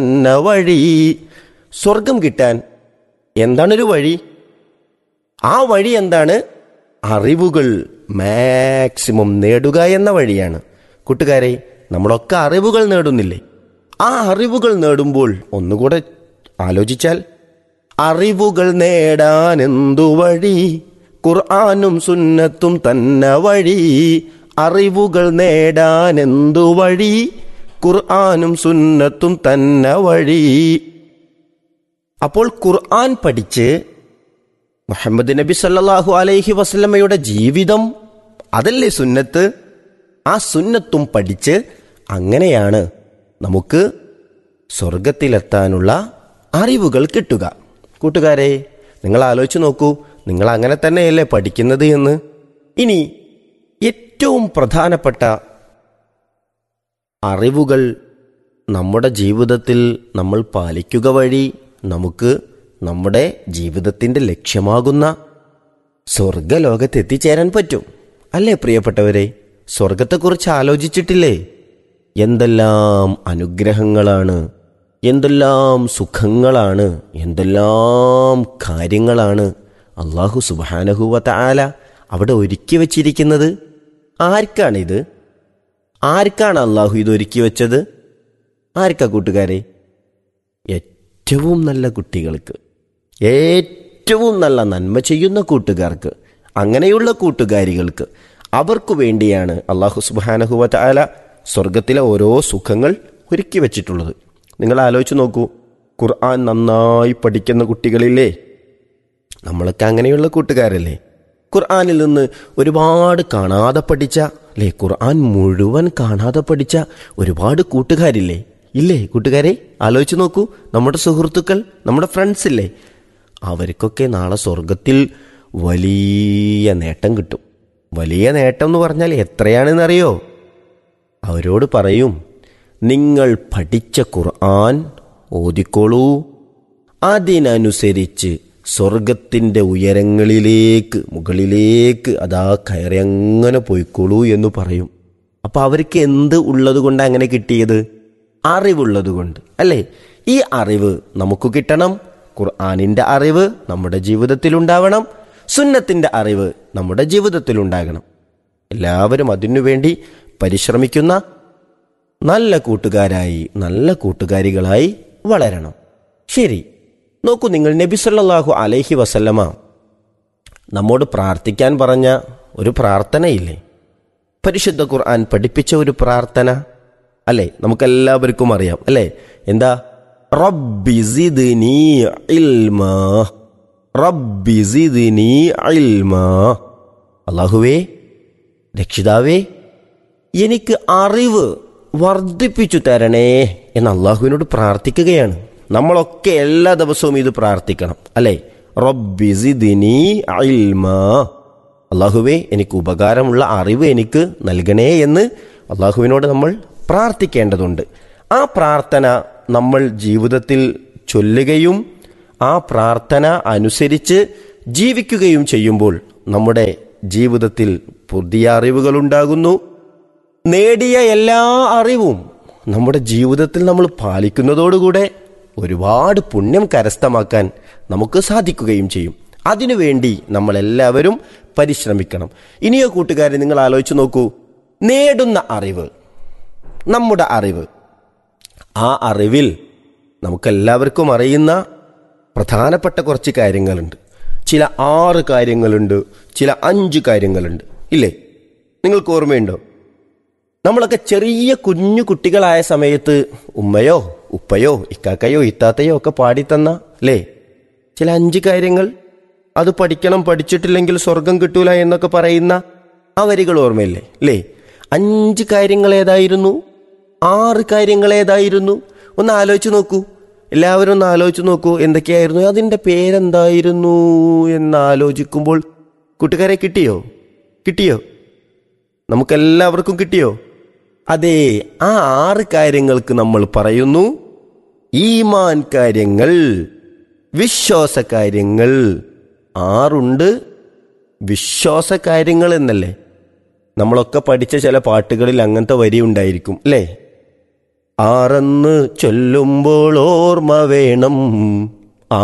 എന്ന വഴി സ്വർഗം കിട്ടാൻ എന്താണൊരു വഴി ആ വഴി എന്താണ് അറിവുകൾ മാക്സിമം നേടുക എന്ന വഴിയാണ് കൂട്ടുകാരെ നമ്മളൊക്കെ അറിവുകൾ നേടുന്നില്ലേ ആ അറിവുകൾ നേടുമ്പോൾ ഒന്നുകൂടെ ആലോചിച്ചാൽ അറിവുകൾ നേടാൻ എന്തു വഴി ഖുർആാനും സുന്നത്തും തന്നെ വഴി അറിവുകൾ നേടാൻ എന്തു വഴി ഖുർആാനും സുന്നത്തും തന്നെ വഴി അപ്പോൾ ഖുർആൻ പഠിച്ച് മുഹമ്മദ് നബി സല്ലല്ലാഹു അലൈഹി വസല്ലമയുടെ ജീവിതം അതല്ലേ സുന്നത്ത് ആ സുന്നത്തും പഠിച്ച് അങ്ങനെയാണ് നമുക്ക് സ്വർഗത്തിലെത്താനുള്ള അറിവുകൾ കിട്ടുക കൂട്ടുകാരെ നിങ്ങൾ ആലോചിച്ച് നോക്കൂ നിങ്ങൾ അങ്ങനെ തന്നെയല്ലേ പഠിക്കുന്നത് എന്ന് ഇനി ഏറ്റവും പ്രധാനപ്പെട്ട അറിവുകൾ നമ്മുടെ ജീവിതത്തിൽ നമ്മൾ പാലിക്കുക വഴി നമുക്ക് നമ്മുടെ ജീവിതത്തിൻ്റെ ലക്ഷ്യമാകുന്ന സ്വർഗലോകത്ത് എത്തിച്ചേരാൻ പറ്റും അല്ലേ പ്രിയപ്പെട്ടവരെ സ്വർഗത്തെക്കുറിച്ച് ആലോചിച്ചിട്ടില്ലേ എന്തെല്ലാം അനുഗ്രഹങ്ങളാണ് എന്തെല്ലാം സുഖങ്ങളാണ് എന്തെല്ലാം കാര്യങ്ങളാണ് അള്ളാഹു സുബാനഹുവത്ത ആല അവിടെ ഒരുക്കി വച്ചിരിക്കുന്നത് ആർക്കാണിത് ആർക്കാണ് അള്ളാഹു ഇത് ഒരുക്കി വെച്ചത് ആർക്കാ കൂട്ടുകാരെ ഏറ്റവും നല്ല കുട്ടികൾക്ക് ഏറ്റവും നല്ല നന്മ ചെയ്യുന്ന കൂട്ടുകാർക്ക് അങ്ങനെയുള്ള കൂട്ടുകാരികൾക്ക് അവർക്കു വേണ്ടിയാണ് അള്ളാഹു സുബാനഹുവത്ത ആല സ്വർഗത്തിലെ ഓരോ സുഖങ്ങൾ ഒരുക്കി വെച്ചിട്ടുള്ളത് നിങ്ങൾ ആലോചിച്ച് നോക്കൂ ഖുർആൻ നന്നായി പഠിക്കുന്ന കുട്ടികളില്ലേ നമ്മളൊക്കെ അങ്ങനെയുള്ള കൂട്ടുകാരല്ലേ ഖുർആനിൽ നിന്ന് ഒരുപാട് കാണാതെ പഠിച്ച അല്ലേ ഖുർആൻ മുഴുവൻ കാണാതെ പഠിച്ച ഒരുപാട് കൂട്ടുകാരില്ലേ ഇല്ലേ കൂട്ടുകാരെ ആലോചിച്ച് നോക്കൂ നമ്മുടെ സുഹൃത്തുക്കൾ നമ്മുടെ ഫ്രണ്ട്സ് ഇല്ലേ അവർക്കൊക്കെ നാളെ സ്വർഗത്തിൽ വലിയ നേട്ടം കിട്ടും വലിയ നേട്ടം എന്ന് പറഞ്ഞാൽ എത്രയാണെന്നറിയോ അവരോട് പറയും നിങ്ങൾ പഠിച്ച ഖുർആൻ ഓതിക്കോളൂ അതിനനുസരിച്ച് സ്വർഗത്തിൻ്റെ ഉയരങ്ങളിലേക്ക് മുകളിലേക്ക് അതാ കയറി അങ്ങനെ പോയിക്കോളൂ എന്ന് പറയും അപ്പൊ അവർക്ക് എന്ത് ഉള്ളത് കൊണ്ട് അങ്ങനെ കിട്ടിയത് അറിവുള്ളത് കൊണ്ട് അല്ലേ ഈ അറിവ് നമുക്ക് കിട്ടണം ഖുർആാനിൻ്റെ അറിവ് നമ്മുടെ ജീവിതത്തിൽ ഉണ്ടാവണം സുന്നത്തിൻ്റെ അറിവ് നമ്മുടെ ജീവിതത്തിൽ ഉണ്ടാകണം എല്ലാവരും അതിനുവേണ്ടി പരിശ്രമിക്കുന്ന നല്ല കൂട്ടുകാരായി നല്ല കൂട്ടുകാരികളായി വളരണം ശരി നോക്കൂ നിങ്ങൾ നബി സല്ലല്ലാഹു അലൈഹി വസല്ലമ നമ്മോട് പ്രാർത്ഥിക്കാൻ പറഞ്ഞ ഒരു പ്രാർത്ഥനയില്ലേ പരിശുദ്ധ ഖുർആൻ പഠിപ്പിച്ച ഒരു പ്രാർത്ഥന അല്ലേ നമുക്കെല്ലാവർക്കും അറിയാം അല്ലേ എന്താ റബ്ബി സിദ്നി ഇൽമാ റബ്ബി സിദ്നി ഇൽമാ അല്ലാഹുവേ രക്ഷിതാവേ എനിക്ക് അറിവ് വർദ്ധിപ്പിച്ചു തരണേ എന്ന് അള്ളാഹുവിനോട് പ്രാർത്ഥിക്കുകയാണ് നമ്മളൊക്കെ എല്ലാ ദിവസവും ഇത് പ്രാർത്ഥിക്കണം അല്ലേ റബ്ബിസിദിനി ഇൽമാ അള്ളാഹുവേ എനിക്ക് ഉപകാരമുള്ള അറിവ് എനിക്ക് നൽകണേ എന്ന് അള്ളാഹുവിനോട് നമ്മൾ പ്രാർത്ഥിക്കേണ്ടതുണ്ട് ആ പ്രാർത്ഥന നമ്മൾ ജീവിതത്തിൽ ചൊല്ലുകയും ആ പ്രാർത്ഥന അനുസരിച്ച് ജീവിക്കുകയും ചെയ്യുമ്പോൾ നമ്മുടെ ജീവിതത്തിൽ പുതിയ അറിവുകൾ ഉണ്ടാകുന്നു നേടിയ എല്ലാ അറിവും നമ്മുടെ ജീവിതത്തിൽ നമ്മൾ പാലിക്കുന്നതോടുകൂടെ ഒരുപാട് പുണ്യം കരസ്ഥമാക്കാൻ നമുക്ക് സാധിക്കുകയും ചെയ്യും അതിനുവേണ്ടി നമ്മളെല്ലാവരും പരിശ്രമിക്കണം ഇനിയോ കൂട്ടുകാരെ നിങ്ങൾ ആലോചിച്ച് നോക്കൂ നേടുന്ന അറിവ് നമ്മുടെ അറിവ് ആ അറിവിൽ നമുക്കെല്ലാവർക്കും അറിയുന്ന പ്രധാനപ്പെട്ട കുറച്ച് കാര്യങ്ങളുണ്ട് ചില ആറ് കാര്യങ്ങളുണ്ട് ചില അഞ്ച് കാര്യങ്ങളുണ്ട് ഇല്ലേ നിങ്ങൾക്ക് ഓർമ്മയുണ്ടോ നമ്മളൊക്കെ ചെറിയ കുഞ്ഞു കുട്ടികളായ സമയത്ത് ഉമ്മയോ ഉപ്പയോ ഇക്കാക്കയോ ഇത്താത്തയോ ഒക്കെ പാടിത്തന്ന അല്ലേ ചില അഞ്ച് കാര്യങ്ങൾ അത് പഠിക്കണം പഠിച്ചിട്ടില്ലെങ്കിൽ സ്വർഗം കിട്ടൂല എന്നൊക്കെ പറയുന്ന ആ വരികൾ ഓർമ്മയില്ലേ അല്ലേ അഞ്ച് കാര്യങ്ങൾ ഏതായിരുന്നു ആറ് കാര്യങ്ങൾ ഏതായിരുന്നു ഒന്ന് ആലോചിച്ച് നോക്കൂ എല്ലാവരും ഒന്ന് ആലോചിച്ച് നോക്കൂ എന്തൊക്കെയായിരുന്നു അതിൻ്റെ പേരെന്തായിരുന്നു എന്ന് ആലോചിക്കുമ്പോൾ കൂട്ടുകാരെ കിട്ടിയോ കിട്ടിയോ നമുക്കെല്ലാവർക്കും കിട്ടിയോ അതെ ആ ആറ് കാര്യങ്ങൾക്ക് നമ്മൾ പറയുന്നു ഈമാൻ കാര്യങ്ങൾ വിശ്വാസ കാര്യങ്ങൾ ആറുണ്ട് വിശ്വാസ കാര്യങ്ങൾ എന്നല്ലേ നമ്മളൊക്കെ പഠിച്ച ചില പാട്ടുകളിൽ അങ്ങനത്തെ വരി ഉണ്ടായിരിക്കും അല്ലേ ആറെന്ന് ചൊല്ലുമ്പോൾ ഓർമ്മ വേണം